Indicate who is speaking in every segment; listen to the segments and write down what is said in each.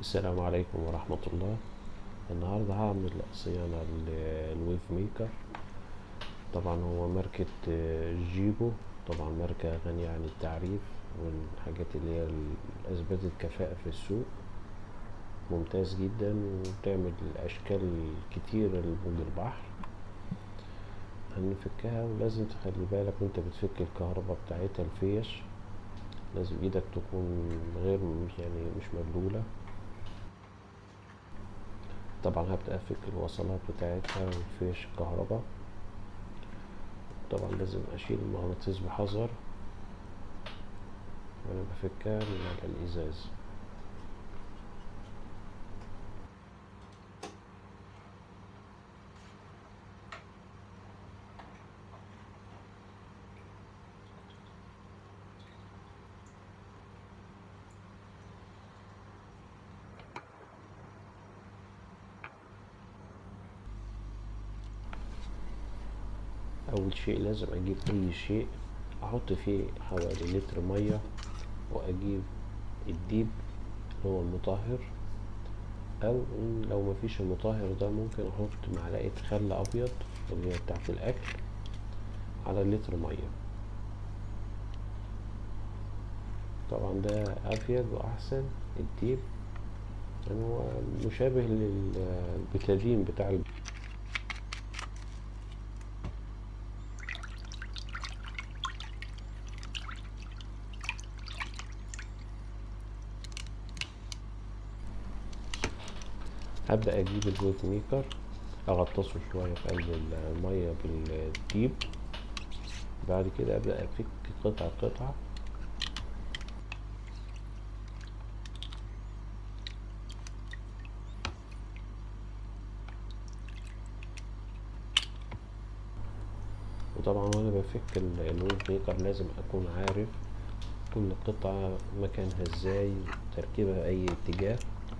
Speaker 1: السلام عليكم ورحمة الله النهاردة هعمل صيانة للويف ميكر طبعا هو ماركة آه، جيبو طبعا ماركة غنية عن التعريف والحاجات اللي هي ال- أثبتت كفاءة في السوق ممتاز جدا وبتعمل أشكال كتير لموج البحر هنفكها ولازم تخلي بالك وانت بتفك الكهرباء بتاعتها الفيش لازم ايدك تكون غير يعني مش مبلولة طبعا هبدأ افك الوصلات بتاعتها والفيش الكهرباء طبعا لازم اشيل المغناطيس بحذر وانا بفكها من على الازاز اول شيء لازم اجيب اي شيء احط فيه حوالي لتر ميه واجيب الديب اللي هو المطهر او إن لو مفيش المطهر ده ممكن احط معلقه خل ابيض اللي هي بتاعت الاكل على لتر ميه طبعا ده افيد واحسن الديب يعني هو مشابه للبتادين بتاع الب... هبدأ أجيب الويت ميكر أغطسه شوية في قلب المية بالديب بعد كده أبدأ أفك قطعة قطعة وطبعا وأنا بفك ال- الويت ميكر لازم أكون عارف كل قطعة مكانها ازاي تركيبها أي اتجاه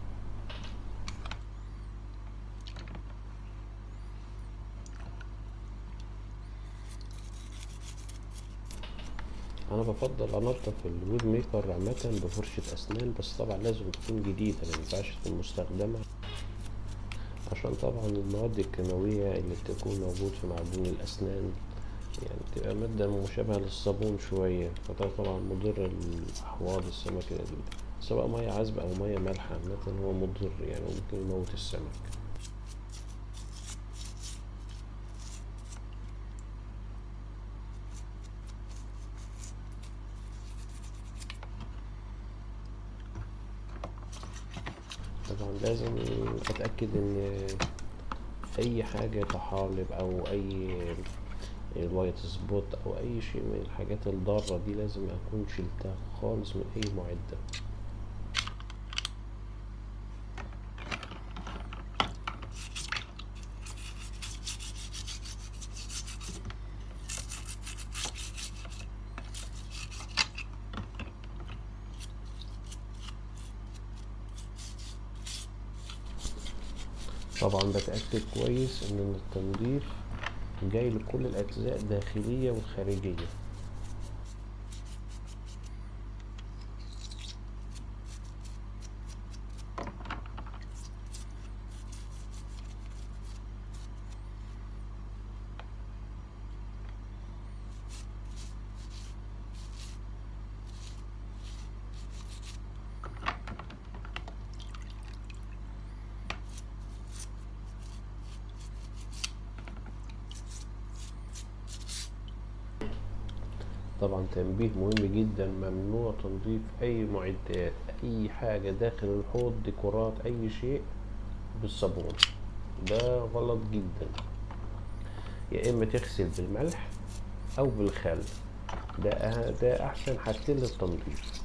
Speaker 1: انا بفضل انضف الويب ميكر عامه بفرشه اسنان بس طبعا لازم تكون جديده ما ينفعش تكون مستخدمه عشان طبعا المواد الكيماويه اللي بتكون موجود في معجون الاسنان يعني بتبقى ماده مشابهه للصابون شويه فده طبعا مضر لاحواض السمك سواء ميه عذبه او ميه مالحه عامه هو مضر يعني ممكن يموت السمك طبعا لازم اتاكد ان اي حاجه طحالب او اي الوايت سبوت او اي شيء من الحاجات الضاره دي لازم اكون شلتها خالص من اي معده طبعا بتأكد كويس ان التنظيف جاي لكل الاجزاء الداخلية والخارجية طبعا تنبيه مهم جدا ممنوع تنظيف اي معدات اي حاجة داخل الحوض ديكورات اي شيء بالصابون ده غلط جدا يا اما تغسل بالملح او بالخل ده أه- ده احسن حاجتين للتنظيف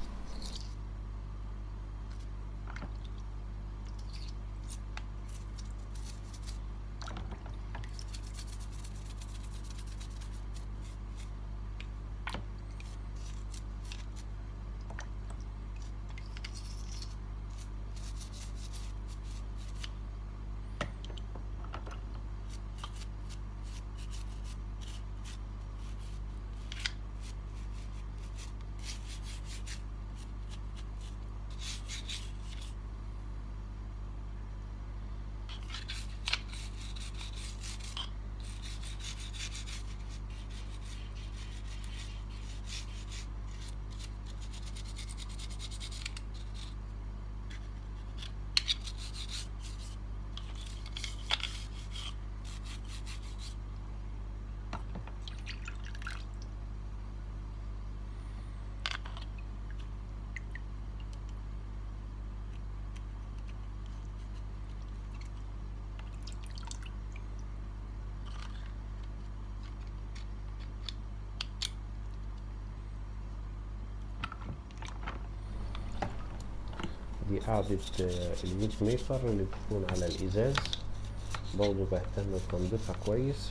Speaker 1: قاعدة آه، الويب ميكر اللي بتكون على الإزاز برضه بهتم بتنظيفها كويس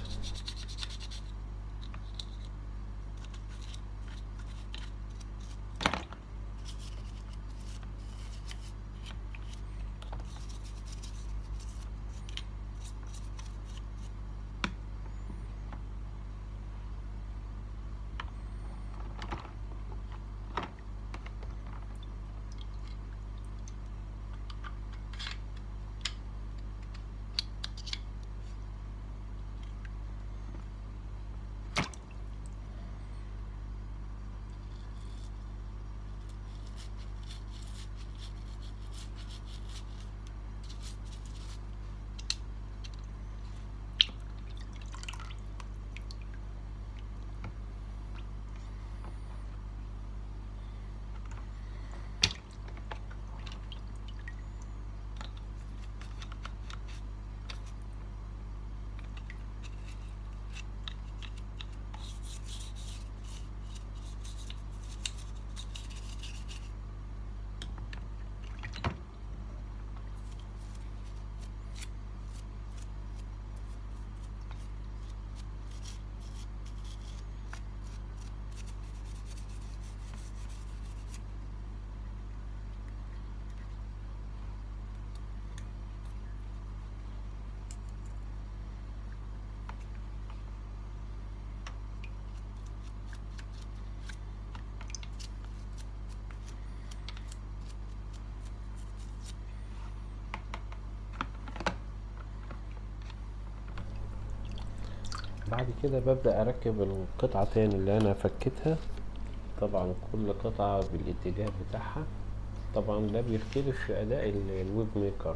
Speaker 1: بعد كده ببدأ أركب القطعة تاني اللي أنا فكيتها طبعا كل قطعة بالاتجاه بتاعها طبعا ده بيختلف في أداء ال- الويب ميكر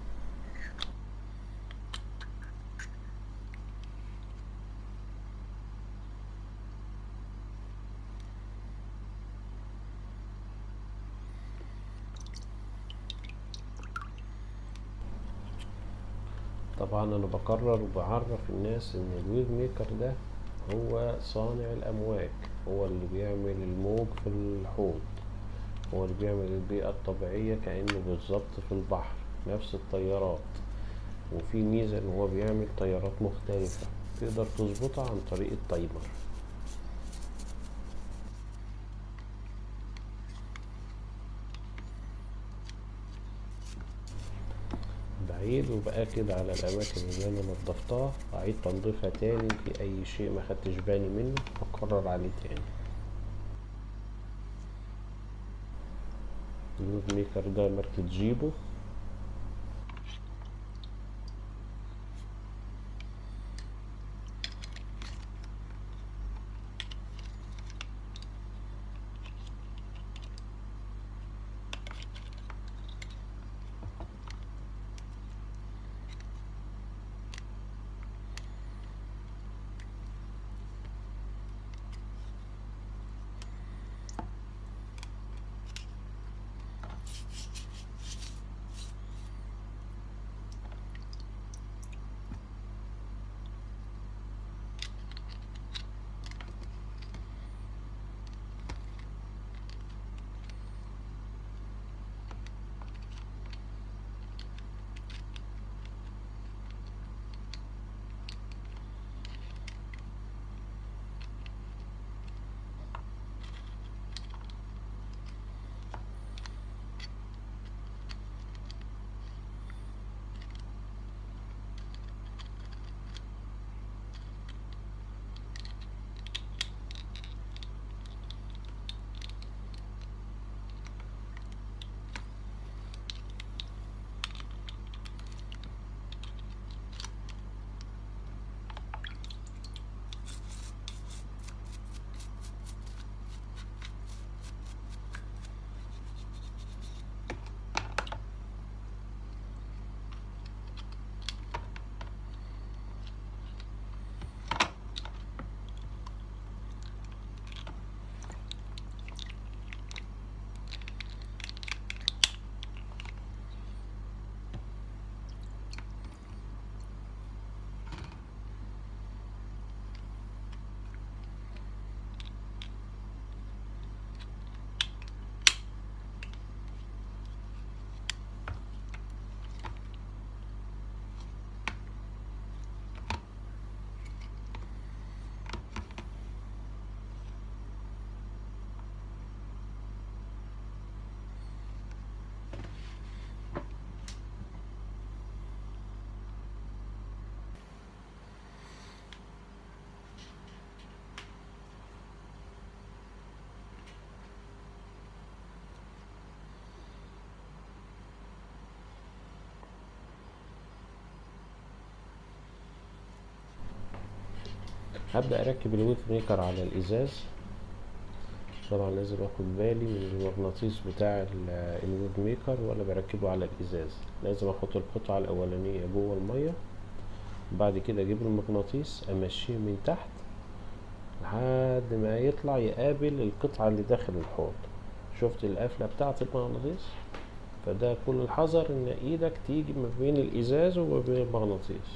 Speaker 1: طبعا انا بقرر وبعرف الناس ان الويف ميكر ده هو صانع الامواج هو اللي بيعمل الموج في الحوض هو اللي بيعمل البيئة الطبيعية كأنه بالظبط في البحر نفس الطيارات وفي ميزة ان هو بيعمل طيارات مختلفة تقدر تظبطها عن طريق التايمر بعيد وبأكد على الأماكن اللي أنا نضفتها أعيد تنظيفها تاني في أي شيء ما خدتش بالي منه أكرر عليه تاني النود ميكر ده ماركة جيبو هبدأ اركب الويف ميكر على الازاز طبعا لازم اخد بالي من المغناطيس بتاع ال- الويف ميكر وانا بركبه على الازاز لازم احط القطعة الاولانية جوه المية بعد كده اجيب المغناطيس امشيه من تحت لحد ما يطلع يقابل القطعة اللي داخل الحوض شفت القفلة بتاعة المغناطيس فده كل الحذر ان ايدك تيجي ما بين الازاز وما بين المغناطيس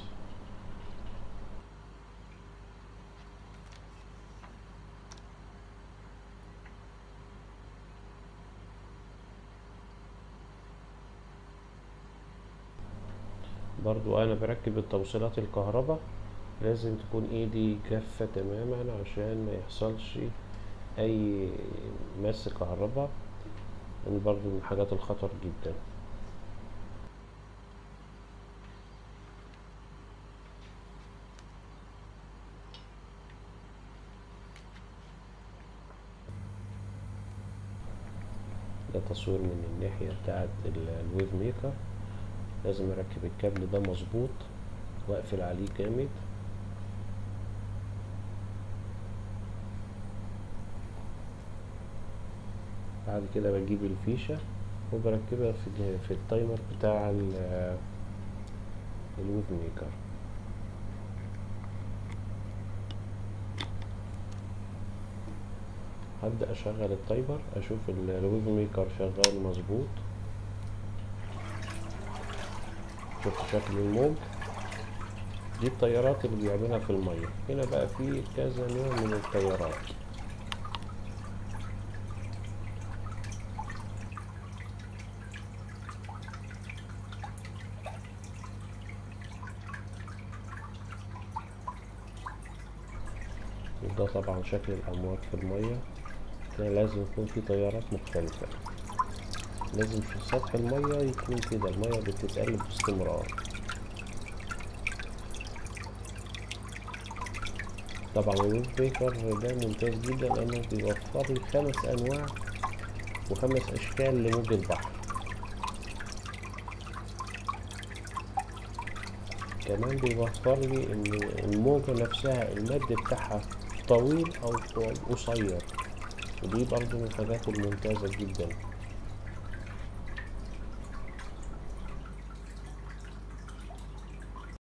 Speaker 1: برضو انا بركب التوصيلات الكهرباء لازم تكون ايدي جافة تماما عشان ما يحصلش اي مس كهرباء لان برضو من الحاجات الخطر جدا ده تصوير من الناحية بتاعت ال- الويف ميكر لازم اركب الكابل ده مظبوط واقفل عليه جامد بعد كده بجيب الفيشة وبركبها في ال- في التايمر بتاع ال- الويف ميكر هبدأ أشغل التايمر أشوف ال- الويف ميكر شغال مظبوط شفت شكل الموج دي التيارات اللي بيعملها في المية هنا بقى في كذا نوع من التيارات وده طبعا شكل الأمواج في المية كان لازم يكون في تيارات مختلفة لازم في سطح المية يكون كده المية بتتقلب باستمرار طبعا الويب ميكر ده ممتاز جدا لأنه بيوفر لي خمس أنواع وخمس أشكال لموج البحر كمان بيوفر لي إن الموجة نفسها المد بتاعها طويل أو قصير ودي برضو من الحاجات الممتازة جدا